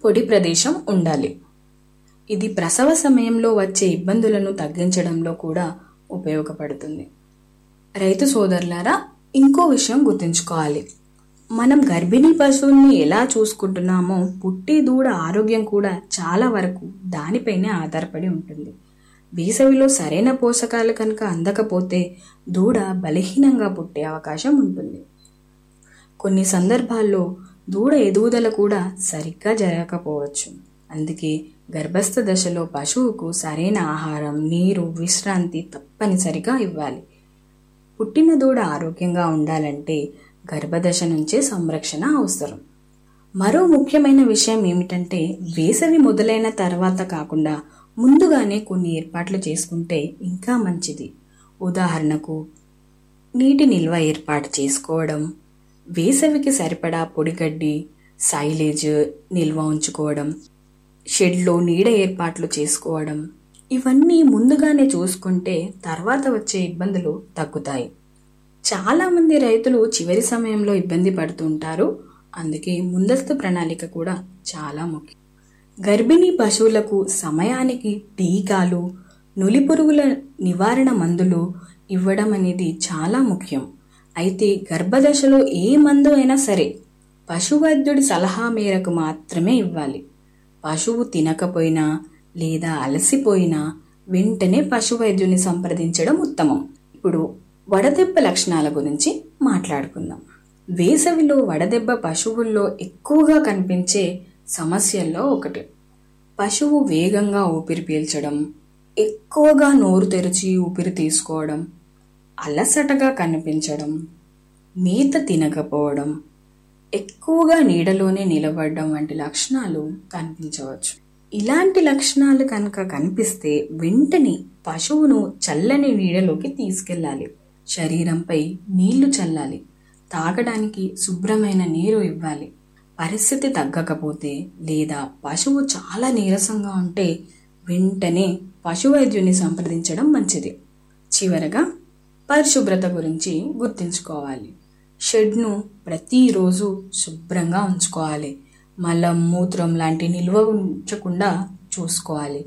పొడి ప్రదేశం ఉండాలి ఇది ప్రసవ సమయంలో వచ్చే ఇబ్బందులను తగ్గించడంలో కూడా ఉపయోగపడుతుంది రైతు సోదరులారా ఇంకో విషయం గుర్తుంచుకోవాలి మనం గర్భిణీ పశువుల్ని ఎలా చూసుకుంటున్నామో పుట్టే దూడ ఆరోగ్యం కూడా చాలా వరకు దానిపైనే ఆధారపడి ఉంటుంది వేసవిలో సరైన పోషకాలు కనుక అందకపోతే దూడ బలహీనంగా పుట్టే అవకాశం ఉంటుంది కొన్ని సందర్భాల్లో దూడ ఎదుగుదల కూడా సరిగ్గా జరగకపోవచ్చు అందుకే గర్భస్థ దశలో పశువుకు సరైన ఆహారం నీరు విశ్రాంతి తప్పనిసరిగా ఇవ్వాలి పుట్టిన దూడ ఆరోగ్యంగా ఉండాలంటే గర్భదశ నుంచే సంరక్షణ అవసరం మరో ముఖ్యమైన విషయం ఏమిటంటే వేసవి మొదలైన తర్వాత కాకుండా ముందుగానే కొన్ని ఏర్పాట్లు చేసుకుంటే ఇంకా మంచిది ఉదాహరణకు నీటి నిల్వ ఏర్పాటు చేసుకోవడం వేసవికి సరిపడా పొడిగడ్డి సైలేజ్ నిల్వ ఉంచుకోవడం షెడ్లో నీడ ఏర్పాట్లు చేసుకోవడం ఇవన్నీ ముందుగానే చూసుకుంటే తర్వాత వచ్చే ఇబ్బందులు తగ్గుతాయి చాలామంది రైతులు చివరి సమయంలో ఇబ్బంది పడుతుంటారు అందుకే ముందస్తు ప్రణాళిక కూడా చాలా ముఖ్యం గర్భిణీ పశువులకు సమయానికి టీకాలు నులిపురుగుల నివారణ మందులు ఇవ్వడం అనేది చాలా ముఖ్యం అయితే గర్భదశలో ఏ మందు అయినా సరే పశువైద్యుడి సలహా మేరకు మాత్రమే ఇవ్వాలి పశువు తినకపోయినా లేదా అలసిపోయినా వెంటనే పశువైద్యుని సంప్రదించడం ఉత్తమం ఇప్పుడు వడదెబ్బ లక్షణాల గురించి మాట్లాడుకుందాం వేసవిలో వడదెబ్బ పశువుల్లో ఎక్కువగా కనిపించే సమస్యల్లో ఒకటి పశువు వేగంగా ఊపిరి పీల్చడం ఎక్కువగా నోరు తెరిచి ఊపిరి తీసుకోవడం అలసటగా కనిపించడం మేత తినకపోవడం ఎక్కువగా నీడలోనే నిలబడడం వంటి లక్షణాలు కనిపించవచ్చు ఇలాంటి లక్షణాలు కనుక కనిపిస్తే వెంటనే పశువును చల్లని నీడలోకి తీసుకెళ్ళాలి శరీరంపై నీళ్లు చల్లాలి తాగడానికి శుభ్రమైన నీరు ఇవ్వాలి పరిస్థితి తగ్గకపోతే లేదా పశువు చాలా నీరసంగా ఉంటే వెంటనే పశువైద్యుని సంప్రదించడం మంచిది చివరగా పరిశుభ్రత గురించి గుర్తుంచుకోవాలి షెడ్ను ప్రతిరోజు శుభ్రంగా ఉంచుకోవాలి మలం మూత్రం లాంటి నిల్వ ఉంచకుండా చూసుకోవాలి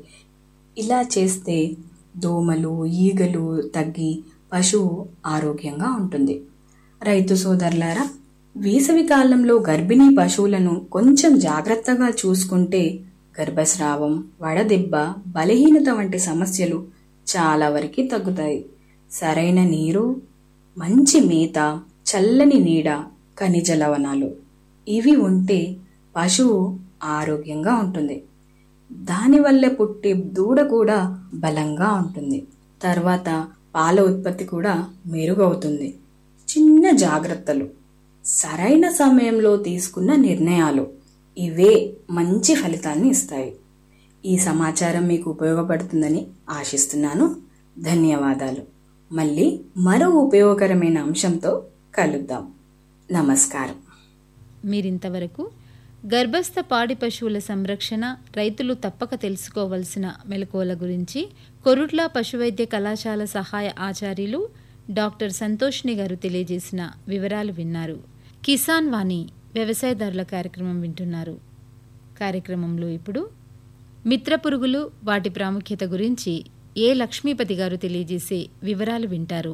ఇలా చేస్తే దోమలు ఈగలు తగ్గి పశువు ఆరోగ్యంగా ఉంటుంది రైతు సోదరులారా వేసవి కాలంలో గర్భిణీ పశువులను కొంచెం జాగ్రత్తగా చూసుకుంటే గర్భస్రావం వడదెబ్బ బలహీనత వంటి సమస్యలు చాలా వరకు తగ్గుతాయి సరైన నీరు మంచి మేత చల్లని నీడ ఖనిజ లవణాలు ఇవి ఉంటే పశువు ఆరోగ్యంగా ఉంటుంది దానివల్ల పుట్టే దూడ కూడా బలంగా ఉంటుంది తర్వాత పాల ఉత్పత్తి కూడా మెరుగవుతుంది చిన్న జాగ్రత్తలు సరైన సమయంలో తీసుకున్న నిర్ణయాలు ఇవే మంచి ఫలితాన్ని ఇస్తాయి ఈ సమాచారం మీకు ఉపయోగపడుతుందని ఆశిస్తున్నాను ధన్యవాదాలు మళ్ళీ మరో ఉపయోగకరమైన అంశంతో కలుద్దాం నమస్కారం మీరింతవరకు గర్భస్థ పాడి పశువుల సంరక్షణ రైతులు తప్పక తెలుసుకోవలసిన మెలకువల గురించి కొరుట్ల పశువైద్య కళాశాల సహాయ ఆచార్యులు డాక్టర్ సంతోష్ని గారు తెలియజేసిన వివరాలు విన్నారు కిసాన్ వాణి వ్యవసాయదారుల కార్యక్రమం వింటున్నారు కార్యక్రమంలో ఇప్పుడు మిత్ర పురుగులు వాటి ప్రాముఖ్యత గురించి ఏ లక్ష్మీపతి గారు తెలియజేసే వివరాలు వింటారు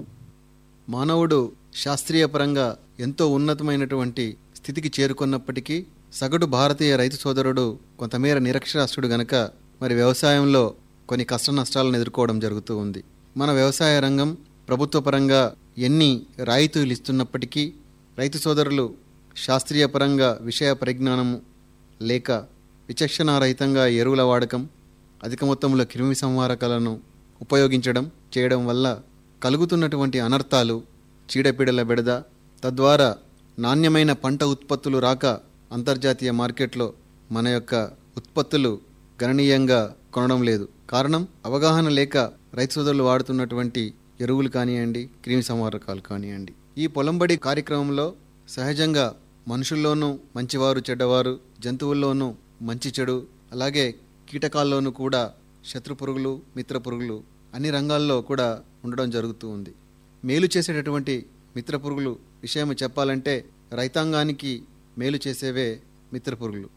మానవుడు శాస్త్రీయ పరంగా ఎంతో ఉన్నతమైనటువంటి స్థితికి చేరుకున్నప్పటికీ సగటు భారతీయ రైతు సోదరుడు కొంతమేర నిరక్షరాస్యుడు గనక మరి వ్యవసాయంలో కొన్ని కష్ట నష్టాలను ఎదుర్కోవడం జరుగుతూ ఉంది మన వ్యవసాయ రంగం ప్రభుత్వ పరంగా ఎన్ని రాయితీలు ఇస్తున్నప్పటికీ రైతు సోదరులు శాస్త్రీయ పరంగా విషయ పరిజ్ఞానము లేక విచక్షణారహితంగా ఎరువుల వాడకం అధిక మొత్తంలో క్రిమి సంహారకాలను ఉపయోగించడం చేయడం వల్ల కలుగుతున్నటువంటి అనర్థాలు చీడపీడల బెడద తద్వారా నాణ్యమైన పంట ఉత్పత్తులు రాక అంతర్జాతీయ మార్కెట్లో మన యొక్క ఉత్పత్తులు గణనీయంగా కొనడం లేదు కారణం అవగాహన లేక రైతు సోదరులు వాడుతున్నటువంటి ఎరువులు కానివ్వండి క్రిమి సంహారకాలు కానివ్వండి ఈ పొలంబడి కార్యక్రమంలో సహజంగా మనుషుల్లోనూ మంచివారు చెడ్డవారు జంతువుల్లోనూ మంచి చెడు అలాగే కీటకాల్లోనూ కూడా శత్రు పురుగులు మిత్ర పురుగులు అన్ని రంగాల్లో కూడా ఉండడం జరుగుతూ ఉంది మేలు చేసేటటువంటి మిత్ర పురుగులు విషయం చెప్పాలంటే రైతాంగానికి మేలు చేసేవే మిత్ర పురుగులు